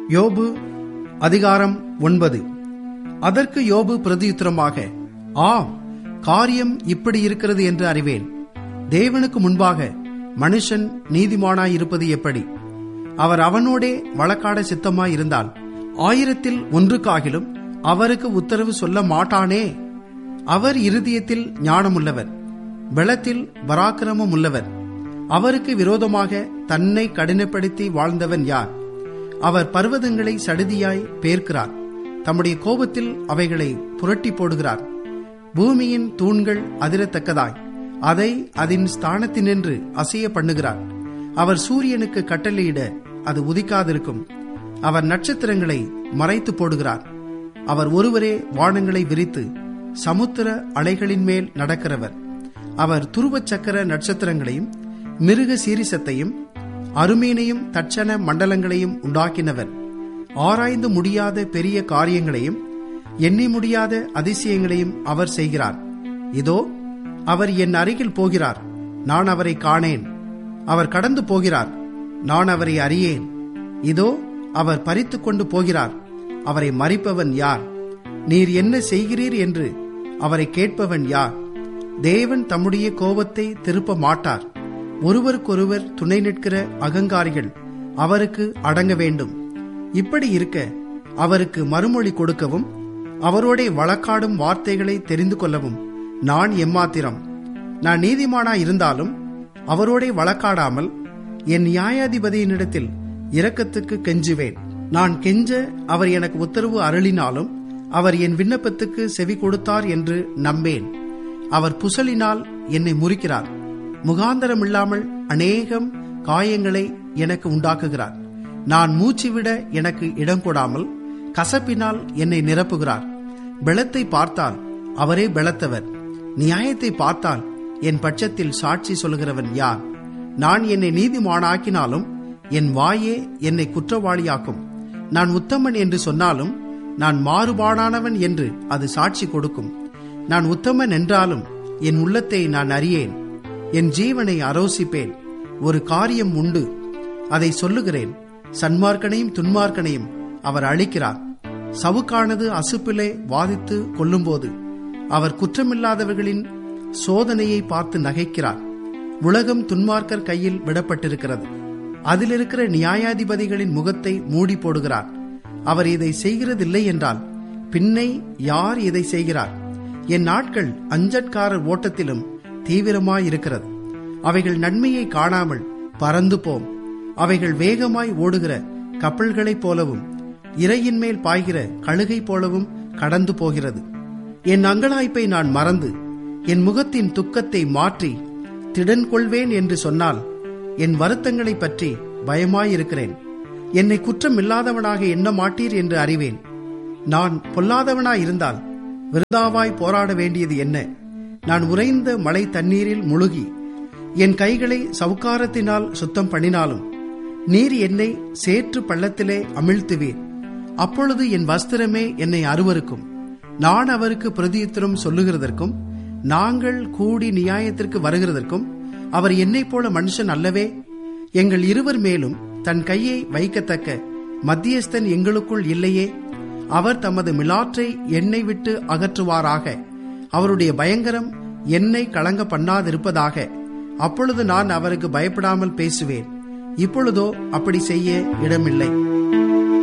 யோபு அதிகாரம் ஒன்பது அதற்கு யோபு பிரதியுத்தரமாக ஆம் காரியம் இப்படி இருக்கிறது என்று அறிவேன் தேவனுக்கு முன்பாக மனுஷன் நீதிமானாயிருப்பது எப்படி அவர் அவனோடே வழக்காட சித்தமாயிருந்தால் ஆயிரத்தில் ஒன்றுக்காகிலும் அவருக்கு உத்தரவு சொல்ல மாட்டானே அவர் இருதயத்தில் ஞானமுள்ளவர் பலத்தில் பராக்கிரமம் உள்ளவர் அவருக்கு விரோதமாக தன்னை கடினப்படுத்தி வாழ்ந்தவன் யார் அவர் பர்வதங்களை சடுதியாய் பேர்க்கிறார் தம்முடைய கோபத்தில் அவைகளை புரட்டி போடுகிறார் பூமியின் தூண்கள் அதிரத்தக்கதாய் அதை அதன் ஸ்தானத்தினின்று அசைய பண்ணுகிறார் அவர் சூரியனுக்கு கட்டளையிட அது உதிக்காதிருக்கும் அவர் நட்சத்திரங்களை மறைத்து போடுகிறார் அவர் ஒருவரே வானங்களை விரித்து சமுத்திர அலைகளின் மேல் நடக்கிறவர் அவர் துருவச் சக்கர நட்சத்திரங்களையும் மிருக சீரிசத்தையும் அருமீனையும் தட்சண மண்டலங்களையும் உண்டாக்கினவர் ஆராய்ந்து முடியாத பெரிய காரியங்களையும் எண்ணி முடியாத அதிசயங்களையும் அவர் செய்கிறார் இதோ அவர் என் அருகில் போகிறார் நான் அவரை காணேன் அவர் கடந்து போகிறார் நான் அவரை அறியேன் இதோ அவர் பறித்து கொண்டு போகிறார் அவரை மறிப்பவன் யார் நீர் என்ன செய்கிறீர் என்று அவரை கேட்பவன் யார் தேவன் தம்முடைய கோபத்தை திருப்ப மாட்டார் ஒருவருக்கொருவர் துணை நிற்கிற அகங்காரிகள் அவருக்கு அடங்க வேண்டும் இப்படி இருக்க அவருக்கு மறுமொழி கொடுக்கவும் அவரோட வழக்காடும் வார்த்தைகளை தெரிந்து கொள்ளவும் நான் எம்மாத்திரம் நான் நீதிமானா இருந்தாலும் அவரோட வழக்காடாமல் என் நியாயாதிபதியினிடத்தில் இரக்கத்துக்கு கெஞ்சுவேன் நான் கெஞ்ச அவர் எனக்கு உத்தரவு அருளினாலும் அவர் என் விண்ணப்பத்துக்கு செவி கொடுத்தார் என்று நம்பேன் அவர் புசலினால் என்னை முறிக்கிறார் முகாந்தரம் இல்லாமல் அநேகம் காயங்களை எனக்கு உண்டாக்குகிறார் நான் மூச்சுவிட எனக்கு இடம் கொடாமல் கசப்பினால் என்னை நிரப்புகிறார் பெலத்தை பார்த்தால் அவரே பெலத்தவர் நியாயத்தை பார்த்தால் என் பட்சத்தில் சாட்சி சொல்கிறவன் யார் நான் என்னை நீதிமானாக்கினாலும் என் வாயே என்னை குற்றவாளியாக்கும் நான் உத்தமன் என்று சொன்னாலும் நான் மாறுபாடானவன் என்று அது சாட்சி கொடுக்கும் நான் உத்தமன் என்றாலும் என் உள்ளத்தை நான் அறியேன் என் ஜீவனை அரோசிப்பேன் ஒரு காரியம் உண்டு அதை சொல்லுகிறேன் சன்மார்க்கனையும் துன்மார்க்கனையும் அவர் அழிக்கிறார் சவுக்கானது அசுப்பிலே வாதித்து கொள்ளும்போது அவர் குற்றமில்லாதவர்களின் சோதனையை பார்த்து நகைக்கிறார் உலகம் துன்மார்க்கர் கையில் விடப்பட்டிருக்கிறது அதில் இருக்கிற நியாயாதிபதிகளின் முகத்தை மூடி போடுகிறார் அவர் இதை செய்கிறதில்லை என்றால் பின்னை யார் இதை செய்கிறார் என் நாட்கள் அஞ்சற்காரர் ஓட்டத்திலும் தீவிரமாயிருக்கிறது அவைகள் நன்மையை காணாமல் பறந்து போம் அவைகள் வேகமாய் ஓடுகிற கப்பல்களைப் போலவும் இறையின் மேல் பாய்கிற கழுகை போலவும் கடந்து போகிறது என் அங்கலாய்ப்பை நான் மறந்து என் முகத்தின் துக்கத்தை மாற்றி திடன் கொள்வேன் என்று சொன்னால் என் வருத்தங்களைப் பற்றி பயமாயிருக்கிறேன் என்னை குற்றம் இல்லாதவனாக எண்ண மாட்டீர் என்று அறிவேன் நான் பொல்லாதவனாயிருந்தால் விருதாவாய் போராட வேண்டியது என்ன நான் உறைந்த மழை தண்ணீரில் முழுகி என் கைகளை சவுக்காரத்தினால் சுத்தம் பண்ணினாலும் நீர் என்னை சேற்று பள்ளத்திலே அமிழ்த்துவீர் அப்பொழுது என் வஸ்திரமே என்னை அருவருக்கும் நான் அவருக்கு பிரதியுத்தரம் சொல்லுகிறதற்கும் நாங்கள் கூடி நியாயத்திற்கு வருகிறதற்கும் அவர் என்னைப் போல மனுஷன் அல்லவே எங்கள் இருவர் மேலும் தன் கையை வைக்கத்தக்க மத்தியஸ்தன் எங்களுக்குள் இல்லையே அவர் தமது மிலாற்றை என்னை விட்டு அகற்றுவாராக அவருடைய பயங்கரம் என்னை கலங்க பண்ணாதிருப்பதாக அப்பொழுது நான் அவருக்கு பயப்படாமல் பேசுவேன் இப்பொழுதோ அப்படி செய்ய இடமில்லை